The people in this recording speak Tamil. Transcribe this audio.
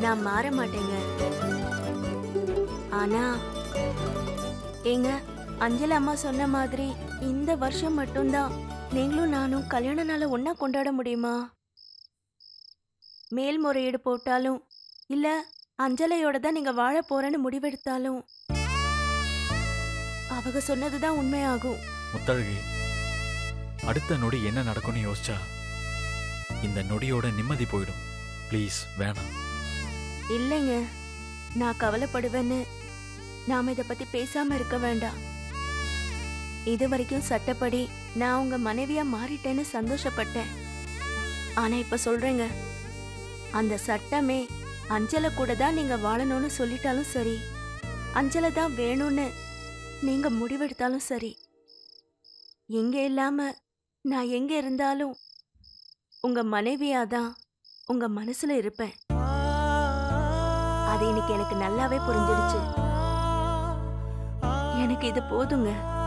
நான் மாற மாட்டேங்க ஆனா ஏங்க அஞ்சலி அம்மா சொன்ன மாதிரி இந்த வருஷம் மட்டும்தான் நீங்களும் நானும் கல்யாண நாளை ஒண்ணா கொண்டாட முடியுமா மேல்முறையீடு போட்டாலும் இல்ல அஞ்சலையோட தான் நீங்க வாழ போறேன்னு முடிவெடுத்தாலும் அவங்க சொன்னதுதான் உண்மையாகும் முத்தழகி அடுத்த நொடி என்ன நடக்கும்னு யோசிச்சா இந்த நொடியோட நிம்மதி போயிடும் ப்ளீஸ் வேணாம் இல்லைங்க நான் கவலைப்படுவேன்னு நாம இத பத்தி பேசாம இருக்க வேண்டாம் இது வரைக்கும் சட்டப்படி நான் உங்க மனைவியா மாறிட்டேன்னு சந்தோஷப்பட்டேன் ஆனா இப்ப சொல்றேங்க அந்த சட்டமே அஞ்சலை கூட தான் நீங்க வாழணும்னு சொல்லிட்டாலும் சரி அஞ்சலை தான் வேணும்னு நீங்க முடிவெடுத்தாலும் சரி எங்க இல்லாம நான் எங்க இருந்தாலும் உங்க மனைவியா தான் உங்க மனசுல இருப்பேன் அது இன்னைக்கு எனக்கு நல்லாவே புரிஞ்சிடுச்சு எனக்கு இது போதுங்க